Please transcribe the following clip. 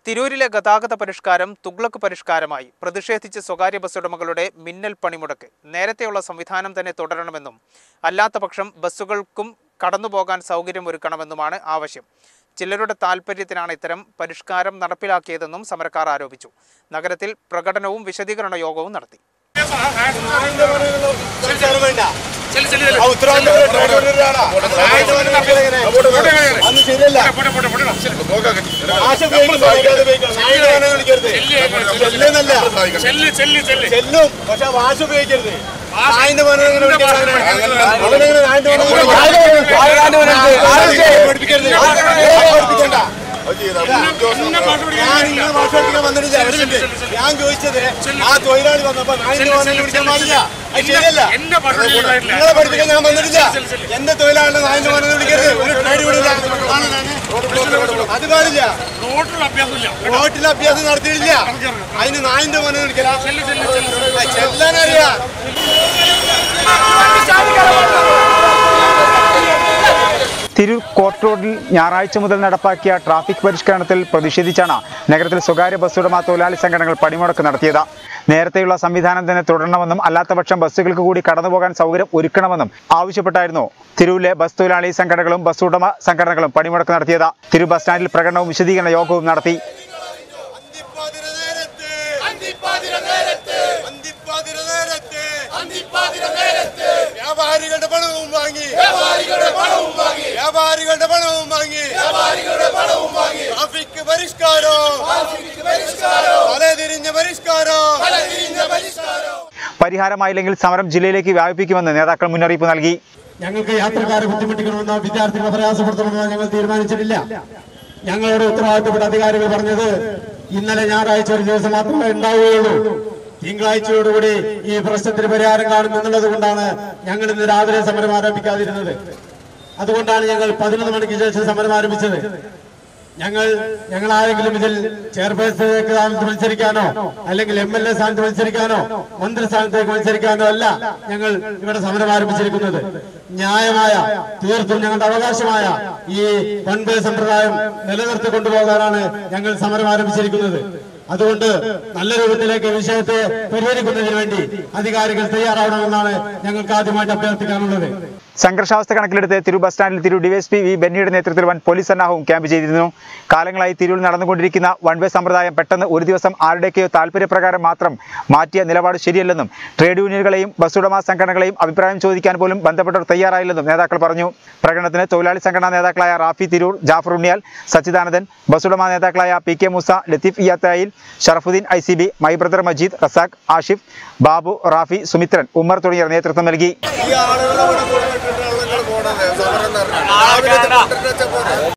തിരൂരിലെ ഗതാഗത പരിഷ്കാരം തുഗ്ലക്ക് പരിഷ്കാരമായി പ്രതിഷേധിച്ച് സ്വകാര്യ ബസ് ഉടമകളുടെ മിന്നൽ പണിമുടക്ക് നേരത്തെയുള്ള സംവിധാനം തന്നെ തുടരണമെന്നും അല്ലാത്തപക്ഷം ബസ്സുകൾക്കും കടന്നുപോകാൻ സൗകര്യമൊരുക്കണമെന്നുമാണ് ആവശ്യം ചിലരുടെ താൽപ്പര്യത്തിനാണ് ഇത്തരം പരിഷ്കാരം നടപ്പിലാക്കിയതെന്നും സമരക്കാർ ആരോപിച്ചു നഗരത്തിൽ പ്രകടനവും വിശദീകരണ യോഗവും നടത്തി അന്ന് ശരിയല്ല ആശ ഉപയോഗിക്കണം ചെല്ലുന്നല്ല ചെല്ല് ചെല്ല് ചെല്ല് ചെല്ലും പക്ഷെ വാശ ഉപയോഗിക്കരുത് നായിന്റെ മനം ഇങ്ങനെ വിളിക്കണം. അവനെങ്ങനെ നായിന്റെ മനം പഠിപ്പിക്കരുത് പഠിപ്പിക്കണ്ട ഞാൻ ഇങ്ങനെ ഭാഷ പഠിക്കാൻ വന്നിട്ടില്ല ഒരു മിനിറ്റ് ഞാൻ ചോദിച്ചത് ആ തൊഴിലാളി വന്നപ്പോ നായിന്റെ മനം വിളിക്കാൻ പാടില്ല അത് ശരിയല്ല എന്നെ ഭാഷ പഠിപ്പിക്കാനില്ല. നിങ്ങളെ പഠിപ്പിക്കാൻ ഞാൻ വന്നിട്ടില്ല എന്റെ തൊഴിലാളിനെ നായിന്റെ മനം വിളിക്കരുത് ഒരു പേടി വിടില്ല അത് പാടില്ല റോഡിൽ അഭ്യാസമില്ല റോട്ടിൽ അഭ്യാസം നടത്തിയിട്ടില്ല അതിന് നായിന്റെ മനം വിളിക്കല ചെല്ലാനറിയാ തിരൂർ കോർട്ട് റോഡിൽ ഞായറാഴ്ച മുതൽ നടപ്പാക്കിയ ട്രാഫിക് പരിഷ്കരണത്തിൽ പ്രതിഷേധിച്ചാണ് നഗരത്തിൽ സ്വകാര്യ ബസ് ഉടമ തൊഴിലാളി സംഘടനകൾ പണിമുടക്ക് നടത്തിയത് നേരത്തെയുള്ള സംവിധാനം തന്നെ തുടരണമെന്നും അല്ലാത്തപക്ഷം ബസ്സുകൾക്ക് കൂടി കടന്നുപോകാൻ സൗകര്യം ഒരുക്കണമെന്നും ആവശ്യപ്പെട്ടായിരുന്നു തിരൂരിലെ ബസ് തൊഴിലാളി സംഘടനകളും ബസ് ഉടമ സംഘടനകളും പണിമുടക്ക് നടത്തിയത് തിരൂർ ബസ് സ്റ്റാൻഡിൽ പ്രകടനവും വിശദീകരണ യോഗവും നടത്തി വ്യാപാരികളുടെ പണവും വാങ്ങി വ്യാപാരികളുടെ പണവും വാങ്ങി ട്രാഫിക് പരിഷ്കാരോ തലതിരിഞ്ഞ പരിഷ്കാരോ പരിഹാരമായില്ലെങ്കിൽ സമരം ജില്ലയിലേക്ക് വ്യാപിപ്പിക്കുമെന്ന് നേതാക്കൾ മുന്നറിയിപ്പ് നൽകി ഞങ്ങൾക്ക് യാത്രക്കാരെ ബുദ്ധിമുട്ടിക്കണമെന്നോ വിദ്യാർത്ഥികളെ പ്രയാസപ്പെടുത്തണമെന്നോ ഞങ്ങൾ തീരുമാനിച്ചിട്ടില്ല ഞങ്ങളുടെ ഉത്തരവാദിത്തപ്പെട്ട അധികാരികൾ പറഞ്ഞത് ഇന്നലെ ഞായറാഴ്ച ഒരു ദിവസം മാത്രമേ ഉണ്ടാവുകയുള്ളൂ തിങ്കളാഴ്ചയോടുകൂടി ഈ പ്രശ്നത്തിന് പരിഹാരം കാണും എന്നുള്ളത് കൊണ്ടാണ് ഞങ്ങൾ ഇന്ന് രാവിലെ സമരം ആരംഭിക്കാതിരുന്നത് അതുകൊണ്ടാണ് ഞങ്ങൾ പതിനൊന്ന് മണിക്ക് ശേഷം സമരം ആരംഭിച്ചത് ഞങ്ങൾ ഞങ്ങൾ ആരെങ്കിലും ഇതിൽ ചെയർപേഴ്സൺ സ്ഥാനത്ത് മത്സരിക്കാനോ അല്ലെങ്കിൽ എം എൽ എ സ്ഥാനത്ത് മത്സരിക്കാനോ മന്ത്രി സ്ഥാനത്തേക്ക് മത്സരിക്കാനോ അല്ല ഞങ്ങൾ ഇവിടെ സമരം ആരംഭിച്ചിരിക്കുന്നത് ന്യായമായ തീർത്തും ഞങ്ങളുടെ അവകാശമായ ഈ വൺ വേ സമ്പ്രദായം നിലനിർത്തി കൊണ്ടുപോകാനാണ് ഞങ്ങൾ സമരം ആരംഭിച്ചിരിക്കുന്നത് അതുകൊണ്ട് നല്ല രൂപത്തിലേക്ക് ഈ വിഷയത്തെ പരിഹരിക്കുന്നതിന് വേണ്ടി അധികാരികൾ തയ്യാറാവണമെന്നാണ് ഞങ്ങൾക്ക് ആദ്യമായിട്ട് അഭ്യർത്ഥിക്കാനുള്ളത് സംഘർഷാവസ്ഥ കണക്കിലെടുത്ത് തിരു ബസ് സ്റ്റാൻഡിൽ തിരു ഡിവൈഎസ്പി വി ബെന്നിയുടെ നേതൃത്വത്തിൽ വൻ പോലീസ് സന്നാഹവും ക്യാമ്പ് ചെയ്തിരുന്നു കാലങ്ങളായി തിരൂരിൽ നടന്നുകൊണ്ടിരിക്കുന്ന വൺ വേ സമ്പ്രദായം പെട്ടെന്ന് ഒരു ദിവസം ആരുടെയൊക്കെയോ താല്പര്യപ്രകാരം മാത്രം മാറ്റിയ നിലപാട് ശരിയല്ലെന്നും ട്രേഡ് യൂണിയനുകളെയും ബസ് ഉടമ സംഘടനകളെയും അഭിപ്രായം ചോദിക്കാൻ പോലും ബന്ധപ്പെട്ടവർ തയ്യാറായില്ലെന്നും നേതാക്കൾ പറഞ്ഞു പ്രകടനത്തിന് തൊഴിലാളി സംഘടനാ നേതാക്കളായ റാഫി തിരൂർ ജാഫർ ഉണ്ണിയാൽ സച്ചിദാനന്ദൻ ബസ് ഉടമ നേതാക്കളായ പി കെ മൂസ ലത്തീഫ് ഇയാത്തായിൽ Sharafuddin I C B my brother Majeed Razak Ashif Babu Rafi Sumithran Ummer തുടങ്ങിയവർ നേതൃത്വം നൽകി ഈ ആളുകളെ ഇവിടെ കൊണ്ടുവന്നിട്ടാണ് നിങ്ങൾ പോണത് സമരം നടന്നത് രാവിലെ കൊണ്ടിട്ട് പോണത്